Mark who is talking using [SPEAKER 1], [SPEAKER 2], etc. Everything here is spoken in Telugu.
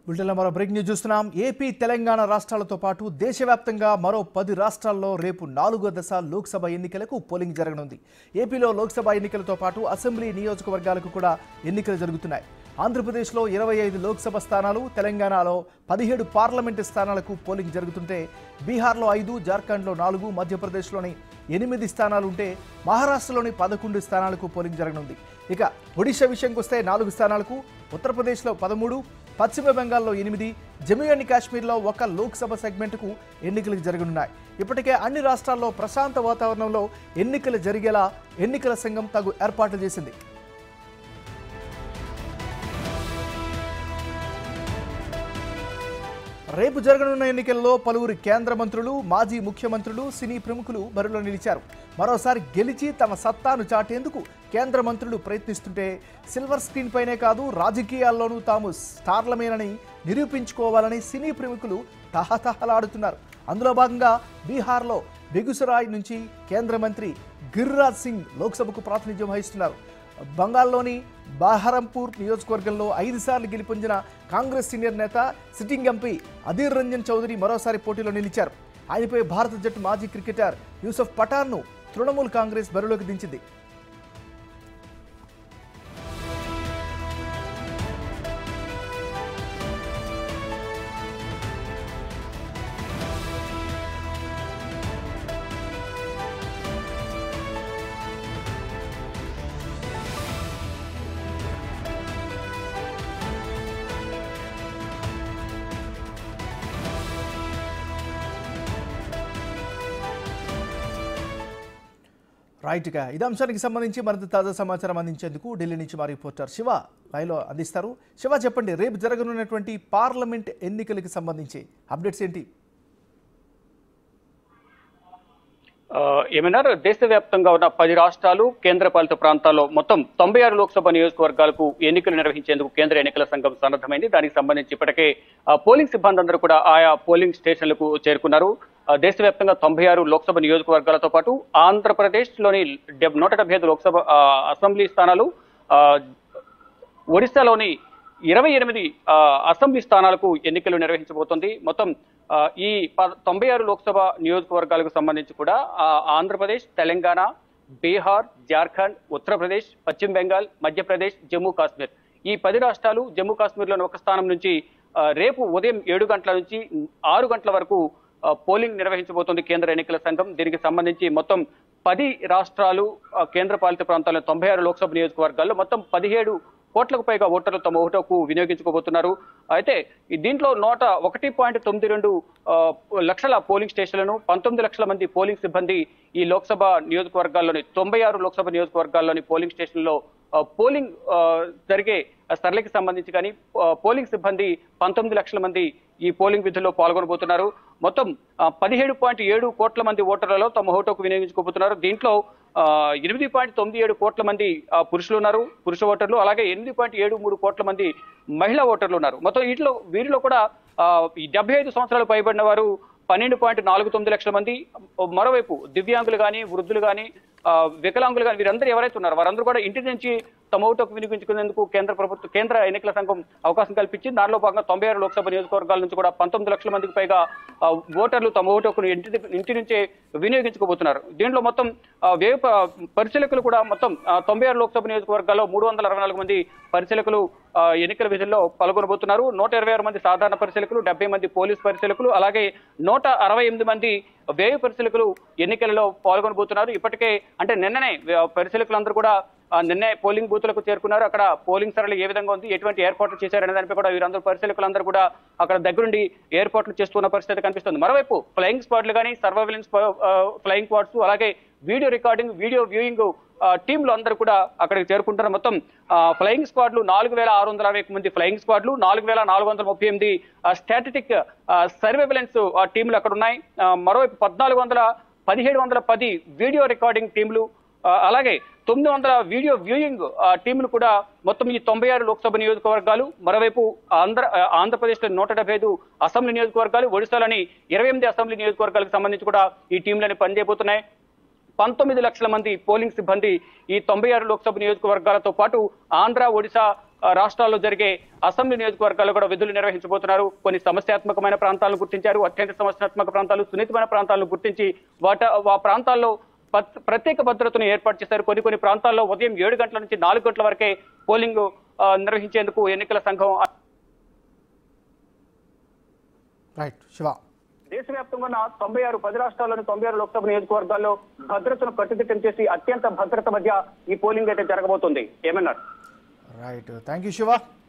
[SPEAKER 1] బులెటిన్లో మరో బ్రేక్ న్యూస్ చూస్తున్నాం ఏపీ తెలంగాణ రాష్ట్రాలతో పాటు దేశవ్యాప్తంగా మరో పది రాష్ట్రాల్లో రేపు నాలుగో దశ లోక్సభ ఎన్నికలకు పోలింగ్ జరగనుంది ఏపీలో లోక్సభ ఎన్నికలతో పాటు అసెంబ్లీ నియోజకవర్గాలకు కూడా ఎన్నికలు జరుగుతున్నాయి ఆంధ్రప్రదేశ్లో ఇరవై ఐదు లోక్సభ స్థానాలు తెలంగాణలో పదిహేడు పార్లమెంటు స్థానాలకు పోలింగ్ జరుగుతుంటే బీహార్లో ఐదు జార్ఖండ్లో నాలుగు మధ్యప్రదేశ్లోని ఎనిమిది స్థానాలు ఉంటే మహారాష్ట్రలోని పదకొండు స్థానాలకు పోలింగ్ జరగనుంది ఇక ఒడిశా విషయంకి వస్తే నాలుగు స్థానాలకు ఉత్తరప్రదేశ్లో పదమూడు పశ్చిమ బెంగాల్లో ఎనిమిది జమ్మూ అండ్ కాశ్మీర్లో ఒక లోక్సభ సెగ్మెంట్కు ఎన్నికలు జరగనున్నాయి ఇప్పటికే అన్ని రాష్ట్రాల్లో ప్రశాంత వాతావరణంలో ఎన్నికలు జరిగేలా ఎన్నికల సంఘం తగు ఏర్పాట్లు చేసింది రేపు జరగనున్న ఎన్నికల్లో పలువురు కేంద్ర మంత్రులు మాజీ ముఖ్యమంత్రులు సినీ ప్రముఖులు బరిలో నిలిచారు మరోసారి గెలిచి తమ సత్తాను చాటేందుకు కేంద్ర మంత్రులు ప్రయత్నిస్తుంటే సిల్వర్ స్క్రీన్ పైనే కాదు రాజకీయాల్లోనూ తాము స్టార్లమేనని నిరూపించుకోవాలని సినీ ప్రముఖులు తహతహలాడుతున్నారు అందులో భాగంగా బీహార్లో బెగుసరాయ్ నుంచి కేంద్ర మంత్రి గిరిరాజ్ సింగ్ లోక్సభకు ప్రాతినిధ్యం వహిస్తున్నారు బంగాల్లోని బహరంపూర్ నియోజకవర్గంలో ఐదు సార్లు గెలుపొందిన కాంగ్రెస్ సీనియర్ నేత సిట్టింగ్ ఎంపీ అధీర్ రంజన్ చౌదరి మరోసారి పోటీలో నిలిచారు ఆయనపై భారత జట్టు మాజీ క్రికెటర్ యూసఫ్ పఠాన్ను తృణమూల్ కాంగ్రెస్ బరిలోకి దించింది రైట్గా ఇదే అంశానికి సంబంధించి మరింత తాజా సమాచారం అందించేందుకు ఢిల్లీ నుంచి మా రిపోర్టర్ శివ లైవ్లో అందిస్తారు శివ చెప్పండి రేపు జరగనున్నటువంటి పార్లమెంట్ ఎన్నికలకు సంబంధించి అప్డేట్స్ ఏంటి
[SPEAKER 2] ఆ, ఏమన్నారు దేశవ్యాప్తంగా ఉన్న పది రాష్ట్రాలు కేంద్రపాలిత ప్రాంతాల్లో మొత్తం తొంభై ఆరు లోక్సభ నియోజకవర్గాలకు ఎన్నికలు నిర్వహించేందుకు కేంద్ర ఎన్నికల సంఘం సన్నద్ధమైంది దానికి సంబంధించి ఇప్పటికే ఆ, పోలింగ్ సిబ్బంది అందరూ కూడా ఆయా పోలింగ్ స్టేషన్లకు చేరుకున్నారు ఆ, దేశవ్యాప్తంగా తొంభై ఆరు లోక్సభ నియోజకవర్గాలతో పాటు ఆంధ్రప్రదేశ్లోని డెబ్ నూట డెబ్బై ఐదు లోక్సభ ఆ, అసెంబ్లీ స్థానాలు ఆ, ఒడిశాలోని ఇరవై ఎనిమిది ఆ, అసెంబ్లీ స్థానాలకు ఎన్నికలు నిర్వహించబోతోంది మొత్తం ఆ, ఈ ప- తొంభై ఆరు లోక్సభ నియోజకవర్గాలకు సంబంధించి కూడా ఆ, ఆంధ్రప్రదేశ్ తెలంగాణ బీహార్ జార్ఖండ్ ఉత్తరప్రదేశ్ పశ్చిమ బెంగాల్ మధ్యప్రదేశ్ జమ్మూ కాశ్మీర్ ఈ పది రాష్ట్రాలు జమ్మూ కాశ్మీర్లోని ఒక స్థానం నుంచి ఆ, రేపు ఉదయం ఏడు గంటల నుంచి ఆరు గంటల వరకు ఆ, పోలింగ్ నిర్వహించబోతోంది కేంద్ర ఎన్నికల సంఘం దీనికి సంబంధించి మొత్తం పది రాష్ట్రాలు ఆ, కేంద్రపాలిత ప్రాంతాల్లో తొంభై ఆరు లోక్సభ నియోజకవర్గాల్లో మొత్తం పదిహేడు కోట్లకు పైగా ఓటర్లు తమ ఓటుకు వినియోగించుకోబోతున్నారు అయితే ఈ దీంట్లో నూట ఒకటి పాయింట్ తొమ్మిది రెండు ఆ, లక్షల పోలింగ్ స్టేషన్లను పంతొమ్మిది లక్షల మంది పోలింగ్ సిబ్బంది ఈ లోక్సభ నియోజకవర్గాల్లోని తొంభై ఆరు లోక్సభ నియోజకవర్గాల్లోని పోలింగ్ స్టేషన్లో ఆ, పోలింగ్ ఆ, జరిగే సరళికి సంబంధించి కానీ ఆ, పోలింగ్ సిబ్బంది పంతొమ్మిది లక్షల మంది ఈ పోలింగ్ విధుల్లో పాల్గొనబోతున్నారు మొత్తం పదిహేడు పాయింట్ ఏడు కోట్ల మంది ఓటర్లలో తమ ఓటుకు వినియోగించుకోబోతున్నారు దీంట్లో ఆ, ఎనిమిది పాయింట్ తొమ్మిది ఏడు కోట్ల మంది ఆ, పురుషులు ఉన్నారు పురుష ఓటర్లు అలాగే ఎనిమిది పాయింట్ ఏడు మూడు కోట్ల మంది మహిళా ఓటర్లు ఉన్నారు మొత్తం వీటిలో వీరిలో కూడా ఆ, ఈ డెబ్బై ఐదు సంవత్సరాలు పైబడిన వారు పన్నెండు పాయింట్ నాలుగు తొమ్మిది లక్షల మంది మరోవైపు దివ్యాంగులు కానీ వృద్ధులు కానీ వికలాంగులు కానీ వీరందరూ ఎవరైతే ఉన్నారో వారందరూ కూడా ఇంటి నుంచి తమ ఓటుకు వినియోగించుకునేందుకు కేంద్ర ప్రభుత్వం కేంద్ర ఎన్నికల సంఘం అవకాశం కల్పించింది దానిలో భాగంగా తొంభై ఆరు లోక్సభ నియోజకవర్గాల నుంచి కూడా పంతొమ్మిది లక్షల మందికి పైగా ఆ, ఓటర్లు తమ ఓటుకు ఇంటి ఇంటి నుంచే వినియోగించుకోబోతున్నారు దీంట్లో మొత్తం ఆ, వ్యయ ప- పరిశీలకులు కూడా మొత్తం ఆ, తొంభై ఆరు లోక్సభ నియోజకవర్గాల్లో మూడు వందల అరవై నాలుగు మంది పరిశీలకులు ఆ, ఎన్నికల విధుల్లో పాల్గొనబోతున్నారు నూట ఇరవై ఆరు మంది సాధారణ పరిశీలకులు డెబ్బై మంది పోలీస్ పరిశీలకులు అలాగే నూట అరవై ఎనిమిది మంది వ్యయ పరిశీలకులు ఎన్నికలలో పాల్గొనబోతున్నారు ఇప్పటికే అంటే నిన్ననే వ్య- పరిశీలకులందరూ కూడా ఆ, నిన్నే పోలింగ్ బూత్లకు చేరుకున్నారు అక్కడ పోలింగ్ సరళి ఏ విధంగా ఉంది ఎటువంటి ఏర్పాట్లు చేశారనే దానిపై కూడా వీరందరూ పరిశీలకులందరూ కూడా అక్కడ దగ్గరుండి ఏర్పాట్లు చేస్తున్న పరిస్థితి కనిపిస్తుంది మరోవైపు ఫ్లయింగ్ స్క్వాడ్లు కానీ సర్వైలెన్స్ ఫ్లయింగ్ స్క్వాడ్స్ అలాగే వీడియో రికార్డింగ్ వీడియో వ్యూయింగ్ టీంలు అందరూ కూడా అక్కడికి చేరుకుంటున్నారు మొత్తం ఫ్లయింగ్ స్క్వాడ్లు నాలుగు వేల ఆరు వందల అరవై మంది ఫ్లయింగ్ స్క్వాడ్లు నాలుగు వేల నాలుగు వందల ముప్పై ఎనిమిది స్టాటిటిక్ సర్వేలెన్స్ టీంలు అక్కడ ఉన్నాయి ఆ, మరోవైపు పద్నాలుగు వందల పదిహేడు వందల పది వీడియో రికార్డింగ్ టీంలు ఆ, అలాగే తొమ్మిది వందల వీడియో వ్యూయింగ్ ఆ, టీంలు కూడా మొత్తం ఈ తొంభై ఆరు లోక్సభ నియోజకవర్గాలు మరోవైపు ఆంధ్ర ఆ, ఆంధ్రప్రదేశ్లో నూట డెబ్బై ఐదు అసెంబ్లీ నియోజకవర్గాలు ఒడిశాలోని ఇరవై ఎనిమిది అసెంబ్లీ నియోజకవర్గాలకు సంబంధించి కూడా ఈ టీంలని పనిచేయబోతున్నాయి పంతొమ్మిది లక్షల మంది పోలింగ్ సిబ్బంది ఈ తొంభై ఆరు లోక్సభ నియోజకవర్గాలతో పాటు ఆంధ్ర ఒడిశా ఆ, రాష్ట్రాల్లో జరిగే అసెంబ్లీ నియోజకవర్గాల్లో కూడా విధులు నిర్వహించబోతున్నారు కొన్ని సమస్యాత్మకమైన ప్రాంతాలను గుర్తించారు అత్యంత సమస్యాత్మక ప్రాంతాలు సున్నితమైన ప్రాంతాలను గుర్తించి వాట ఆ ప్రాంతాల్లో పత్- ప్రత్యేక భద్రతను ఏర్పాటు చేశారు కొన్ని కొన్ని ప్రాంతాల్లో ఉదయం ఏడు గంటల నుంచి నాలుగు గంటల వరకే పోలింగ్ ఆ, నిర్వహించేందుకు ఎన్నికల సంఘం
[SPEAKER 1] రైట్ శివ
[SPEAKER 2] దేశవ్యాప్తంగా ఉన్న తొంభై ఆరు పది రాష్ట్రాల్లోని తొంభై ఆరు లోక్సభ నియోజకవర్గాల్లో భద్రతను కట్టుదిట్టం చేసి అత్యంత భద్రత మధ్య ఈ పోలింగ్ అయితే జరగబోతుంది ఏమన్నారు
[SPEAKER 1] రైట్ థ్యాంక్ యూ శివ